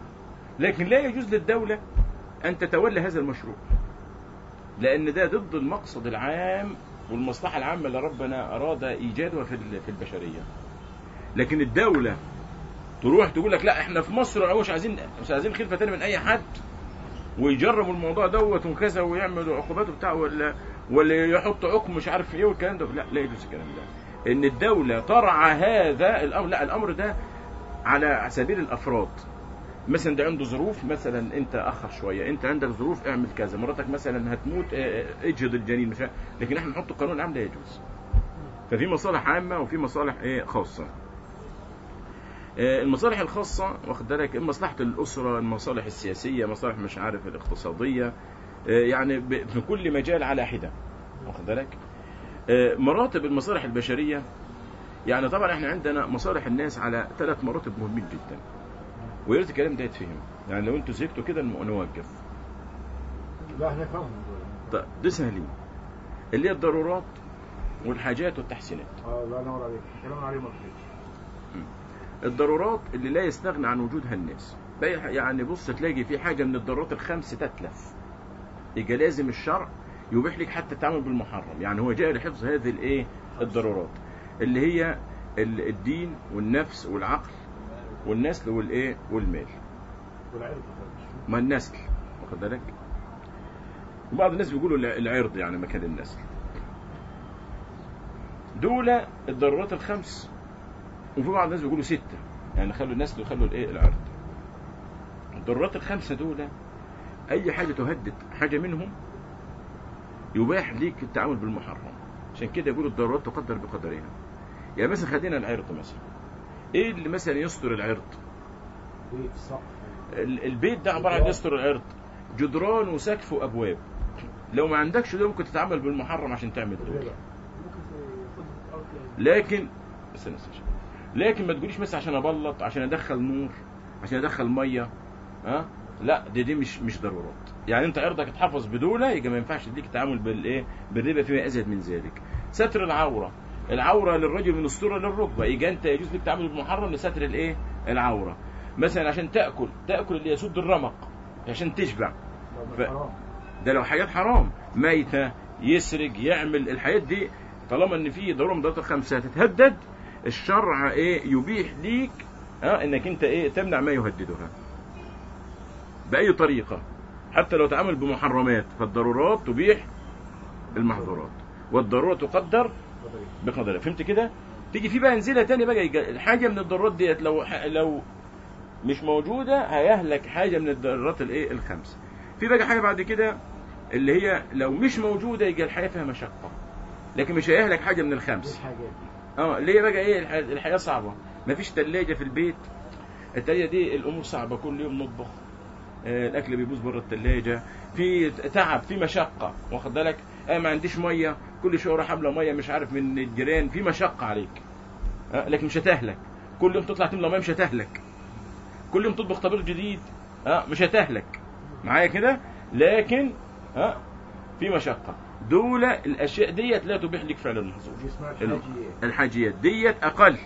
لكن لا يجوز للدولة أن تتولى هذا المشروع لأن ده ضد المقصد العام والمصلحة العامة اللي ربنا أراد إيجادها في ال- في البشرية لكن الدولة تروح تقول لك لا احنا في مصر مش عايزين مش عايزين خلفة تاني من أي حد ويجربوا الموضوع دوت وكذا ويعملوا عقوبات وبتاع ولا ولا يحط حكم مش عارف ايه والكلام ده لا لا يجوز الكلام ده ان الدولة ترعى هذا الامر لا الامر ده على سبيل الافراد مثلا ده عنده ظروف مثلا انت اخر شويه انت عندك ظروف اعمل كذا مراتك مثلا هتموت اه، اه، اجهض الجنين مش عارف. لكن احنا نحط قانون عام لا يجوز ففي مصالح عامه وفي مصالح ايه خاصه اه، المصالح الخاصه واخد بالك مصلحه الاسره المصالح السياسيه مصالح مش عارف الاقتصاديه اه، يعني ب- في كل مجال على حده واخد بالك اه، مراتب المصالح البشريه يعني طبعا احنا عندنا مصالح الناس على ثلاث مراتب مهمين جدا ويا ريت الكلام ده يتفهم يعني لو انتوا زهقتوا كده نم- نوقف لا احنا فاهم طيب ده سهلين اللي هي الضرورات والحاجات والتحسينات اه الله ينور عليك كلام عليه مفيش الضرورات اللي لا يستغنى عن وجودها الناس بقى يعني بص تلاقي في حاجه من الضرورات الخمس تتلف يبقى لازم الشرع يبيح لك حتى التعامل بالمحرم يعني هو جاء لحفظ هذه الايه الضرورات اللي هي ال- الدين والنفس والعقل والنسل والايه والمال والعيب ما النسل واخد بالك وبعض الناس بيقولوا الع- العرض يعني مكان النسل دول الضرورات الخمس وفي بعض الناس بيقولوا ستة يعني خلوا النسل وخلوا الايه العرض الضرورات الخمسة دول اي حاجة تهدد حاجة منهم يباح ليك التعامل بالمحرم عشان كده يقولوا الضرورات تقدر بقدرها يعني مثلا خلينا العرض مثلا ايه اللي مثلا يستر العرض بيت سقف ال- البيت ده عباره عن يستر العرض جدران وسقف وابواب لو ما عندكش ده ممكن تتعامل بالمحرم عشان تعمل دول الربا ممكن ياخد اوت لكن استنى استنى لكن ما تقوليش مثلا عشان ابلط عشان ادخل نور عشان ادخل ميه ها لا دي دي مش مش ضرورات يعني انت عرضك اتحفظ بدوله يبقى ما ينفعش تديك التعامل بالايه بالربا فيما ازيد من ذلك ستر العوره العوره للرجل من السره للركبه يبقى انت يجوز لك التعامل بالمحرم لستر الايه العوره مثلا عشان تاكل تاكل اللي يسد الرمق عشان تشبع لو من ف- حرام ده لو حاجات حرام ميتة يسرق يعمل الحاجات دي طالما ان في ضروره من ضرورات الخمسه تتهدد الشرع ايه يبيح ليك اه انك انت ايه تمنع ما يهددها باي طريقه حتى لو تعامل بمحرمات فالضرورات تبيح المحظورات والضروره تقدر قدري. بقدرها فهمت كده تيجي في بقى نزيله تاني بقى يجي الحاجه من الضرورات ديت لو لو مش موجوده هيهلك حاجه من الضرورات الايه الخمس في بقى حاجه بعد كده اللي هي لو مش موجوده يبقى الحياه فيها مشقه لكن مش هيهلك حاجه من دي الخمس الحاجات دي اه ليه بقى ايه الح- الحياه صعبه مفيش ثلاجه في البيت الثلاجه دي الامور صعبه كل يوم نطبخ آه، الاكل بيبوظ بره الثلاجه في تعب في مشقه واخد بالك آه ما عنديش ميه كل شويه اروح املى ميه مش عارف من الجيران في مشقه عليك آه لكن مش هتهلك كل يوم تطلع تملى ميه مش هتهلك كل يوم تطبخ طبيخ جديد اه مش هتهلك معايا كده لكن ها آه في مشقه دول الاشياء ديت لا تبيح لك فعل المحظور دي اسمها ال- الحاجيات الحاجيات ديت اقل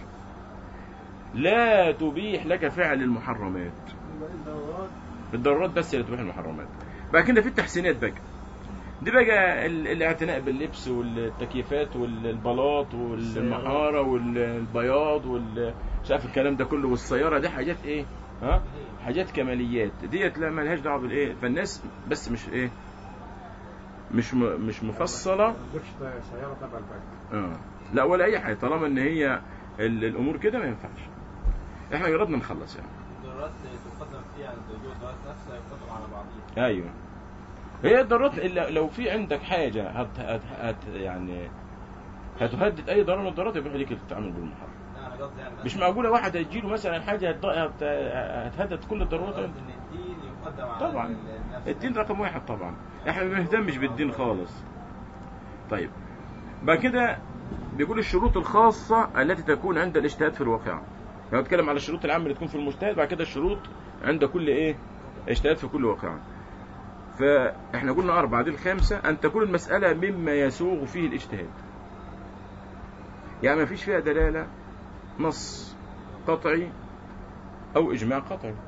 لا تبيح لك فعل المحرمات يبقى الضرورات الضرورات بس اللي تبيح المحرمات بعد كده في التحسينات بقى دي بقى ال- الاعتناء باللبس والتكييفات والبلاط والمحاره والبياض وال مش عارف الكلام ده كله والسياره دي حاجات ايه ها حاجات كماليات ديت لا مالهاش دعوه بالايه فالناس بس مش ايه مش م... مش مفصله ما تجيبش سياره تبع البنك اه لا ولا اي حاجه طالما ان هي ال- الامور كده ما ينفعش احنا جربنا نخلص يعني الضرورات تقدم فيها عند وجود الضرورات نفسها يقدم على بعضها ايوه هي الضرورات إلا لو في عندك حاجه هت هت هت يعني هتهدد اي ضرر من الضرورات يبقى ليك التعامل بالمحرم لا انا قصدي يعني مش معقوله واحد هيجيله مثلا حاجه هتض- هت- هتهدد كل الضرورات قصدي ان الدين يقدم على طبعا النفس الدين رقم واحد طبعا احنا ما بنهتمش بالدين خالص طيب بعد كده بيقول الشروط الخاصة التي تكون عند الاجتهاد في الواقع يعني بتكلم على الشروط العامة اللي تكون في المجتهد بعد كده الشروط عند كل ايه اجتهاد في كل واقع فاحنا قلنا أربعة دي الخامسة أن تكون المسألة مما يسوغ فيه الاجتهاد يعني ما فيش فيها دلالة نص قطعي أو إجماع قطعي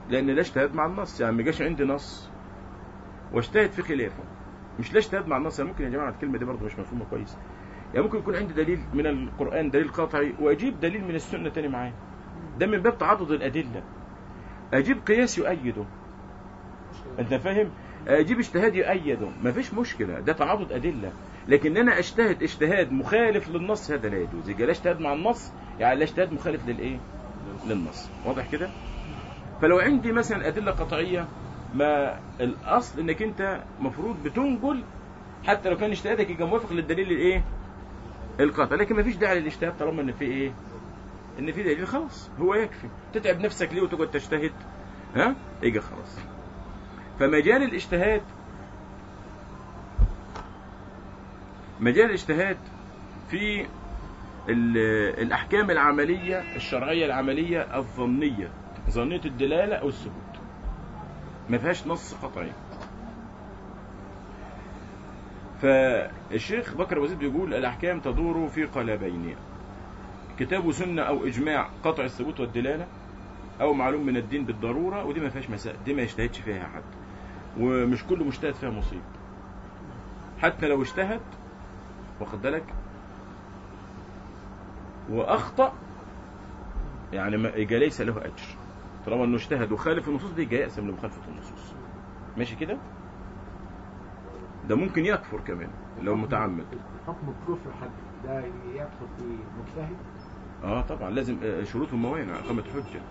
لان ده اجتهاد مع النص يعني ما جاش عندي نص واجتهد في خلافه مش لا اجتهاد مع النص يعني ممكن يا جماعه الكلمه دي برضه مش مفهومه كويس يعني ممكن يكون عندي دليل من القران دليل قطعي واجيب دليل من السنه تاني معاه ده من باب تعضد الادله اجيب قياس يؤيده انت فاهم اجيب اجتهاد يؤيده مفيش مشكله ده تعاضد ادله لكن انا اجتهد اجتهاد مخالف للنص هذا لا يجوز يبقى لا اجتهاد مع النص يعني لا اجتهاد مخالف للايه للنص واضح كده فلو عندي مثلا ادله قطعيه ما الاصل انك انت مفروض بتنقل حتى لو كان اجتهادك يبقى موافق للدليل الايه القطعي لكن مفيش داعي للاجتهاد طالما ان في ايه ان في دليل خلاص هو يكفي تتعب نفسك ليه وتقعد تجتهد ها يجي خلاص فمجال الاجتهاد مجال الاجتهاد في ال- الأحكام العملية الشرعية العملية الظنية ظنية الدلالة أو الثبوت ما فيهاش نص قطعي فالشيخ بكر وزيد بيقول الأحكام تدور في قلبين كتاب وسنة أو إجماع قطع الثبوت والدلالة أو معلوم من الدين بالضرورة ودي ما فيهاش مسائل دي ما يجتهدش فيها حد ومش كل مجتهد فيها مصيب حتى لو اجتهد واخد بالك واخطا يعني ما يبقى ليس له اجر طالما انه اجتهد وخالف النصوص دي جاي يقسم لمخالفه النصوص ماشي كده ده ممكن يكفر كمان لو متعمد حكم الكفر حد ده يدخل في مجتهد اه طبعا لازم آه، شروط وموانع اقامه حجه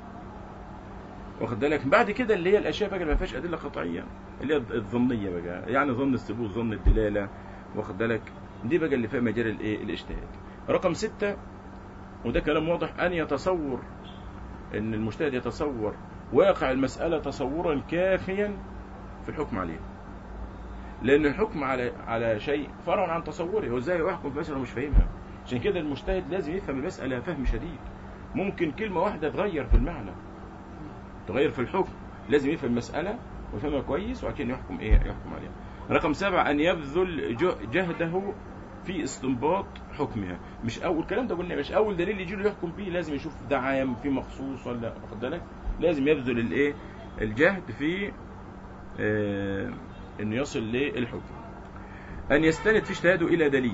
واخد بالك بعد كده اللي هي الاشياء بقى اللي ما فيهاش ادله قطعيه اللي هي الظنيه بقى يعني ظن الثبوت ظن الدلاله واخد بالك دي بقى اللي فيها مجال الايه الاجتهاد رقم ستة وده كلام واضح ان يتصور ان المجتهد يتصور واقع المساله تصورا كافيا في الحكم عليه لان الحكم على على شيء فرع عن تصوره هو ازاي يحكم في مساله مش فاهمها عشان كده المجتهد لازم يفهم المساله فهم شديد ممكن كلمه واحده تغير في المعنى تغير في الحكم لازم يفهم المساله ويفهمها كويس وبعدين يحكم ايه يحكم عليها رقم سبعة أن يبذل ج- جهده في استنباط حكمها مش أول الكلام ده قلنا مش أول دليل يجي له يحكم بيه لازم يشوف ده عام في مخصوص ولا واخد بالك لازم يبذل الإيه الجهد في آه إنه يصل للحكم أن يستند في اجتهاده إلى دليل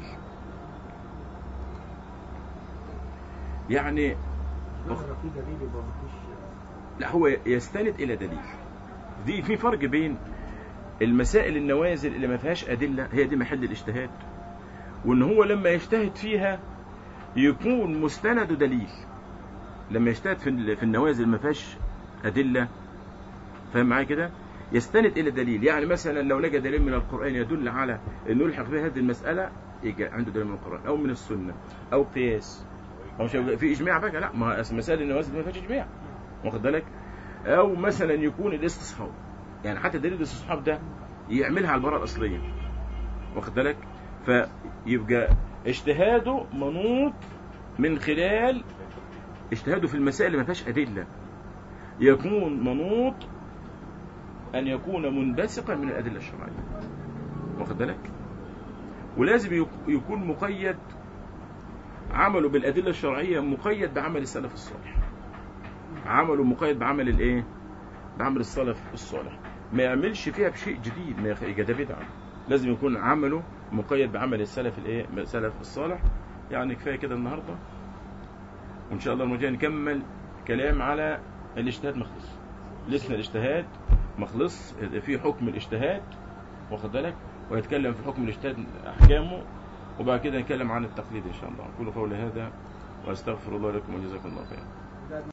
يعني لو في دليل يبقى مفيش لا هو يستند إلى دليل دي في فرق بين المسائل النوازل اللي ما فيهاش أدلة هي دي محل الاجتهاد وإن هو لما يجتهد فيها يكون مستند دليل لما يجتهد في ال- في النوازل اللي ما فيهاش أدلة فاهم معايا كده يستند إلى دليل يعني مثلا لو لقى دليل من القرآن يدل على إنه يلحق به هذه المسألة يجي عنده دليل من القرآن أو من السنة أو قياس أو مش هيبقى في إجماع بقى لا ما أصل مسائل النوازل ما فيهاش إجماع واخد بالك أو مثلا يكون الاستصحاب يعني حتى دليل الاستصحاب ده يعملها على البراءة الأصلية واخد بالك فيبقى اجتهاده منوط من خلال اجتهاده في المسائل اللي ما فيهاش أدلة يكون منوط أن يكون منبثقا من الأدلة الشرعية واخد بالك ولازم يك- يكون مقيد عمله بالأدلة الشرعية مقيد بعمل السلف الصالح عمله مقيد بعمل الايه بعمل السلف الصالح ما يعملش فيها بشيء جديد ما يخ- يبقى ده بدعه لازم يكون عمله مقيد بعمل السلف الايه السلف الصالح يعني كفايه كده النهارده وان شاء الله المره الجايه نكمل كلام على الاجتهاد مخلص لسنا الاجتهاد مخلص في حكم الاجتهاد واخد بالك ويتكلم في حكم الاجتهاد احكامه وبعد كده نتكلم عن التقليد ان شاء الله اقول قولي هذا واستغفر الله لكم وجزاكم الله خيرا